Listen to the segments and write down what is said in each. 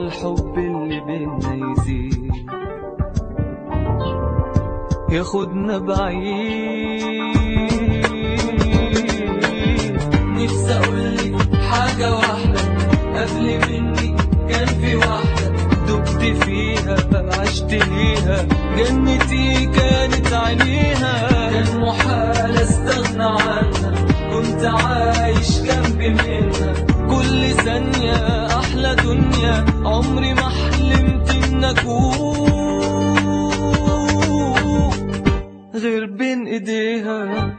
الحب اللي بينا يزيد ياخدنا بعيد نفسي اقولك حاجة واحدة قبل مني كان في واحدة دبت فيها عشت ليها جنتي كانت عينيها كان محال استغنى عنها كنت عايش جنبي منها كل ثانية أحلى دنيا عمري ما حلمت إن أكون غير بين إيديها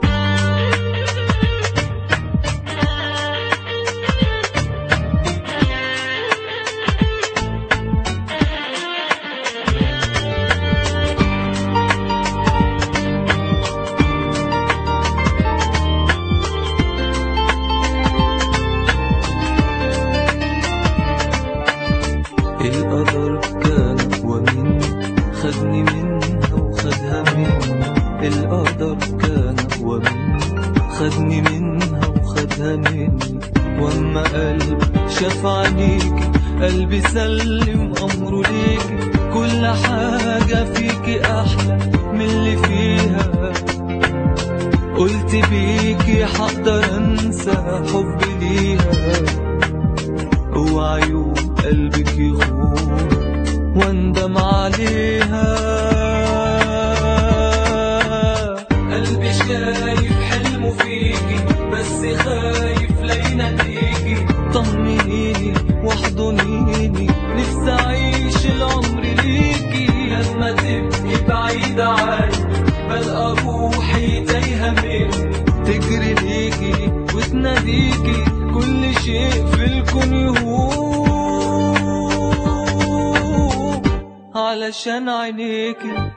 القدر كان ومني خدني منها وخدها مني القدر كان ومني خدني منها وخدها مني واما قلبي شاف عينيكي قلبي سلم امره ليكي كل حاجة فيكي احلى من اللي فيها قلت بيكي حقدر انسى حبي ليها وعيون قلبك يخون واندم عليها قلبي شايف حلمه فيكي بس خايف لا يناديكي طمنيني واحضنيني نفسي اعيش العمر ليكي لما تبقي بعيدة عني بلقى روحي تايهة مني تجري ليكي وتناديكي كل شيء في الكون يهون علشان عينيكي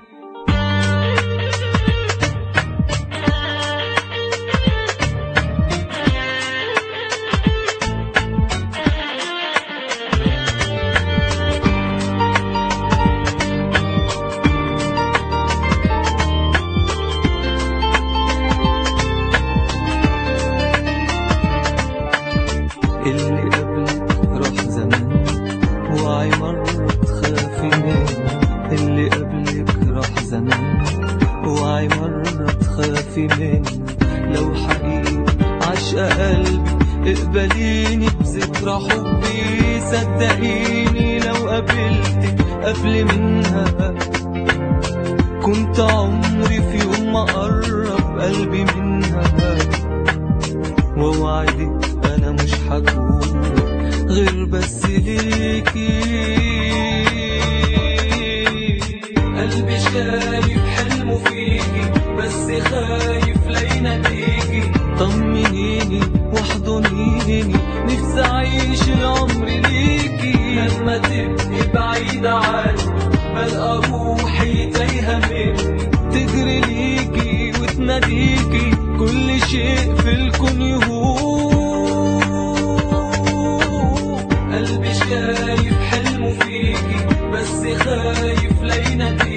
اللي قبلك راح زمان وعي مرة تخافي مني اللي قبلك راح زمان وعي مرة تخافي مني لو حقيقي عشق قلبي اقبليني بذكرى حبي صدقيني لو قابلتك قبل منها كنت عمري في يوم ما قرب قلبي منها ووعدك انا مش هكون غير بس ليكي قلبي شايف حلمه فيكي بس خايف لا يناديكي طمنيني واحضنيني نفسي اعيش العمر ليكي لما تبقي بعيدة عني بلقى روحي تايهة مني تجري ليكي وتناديكي كل شيء في الكون يهون قلبي شايف حلمه فيكي بس خايف لا يناديكي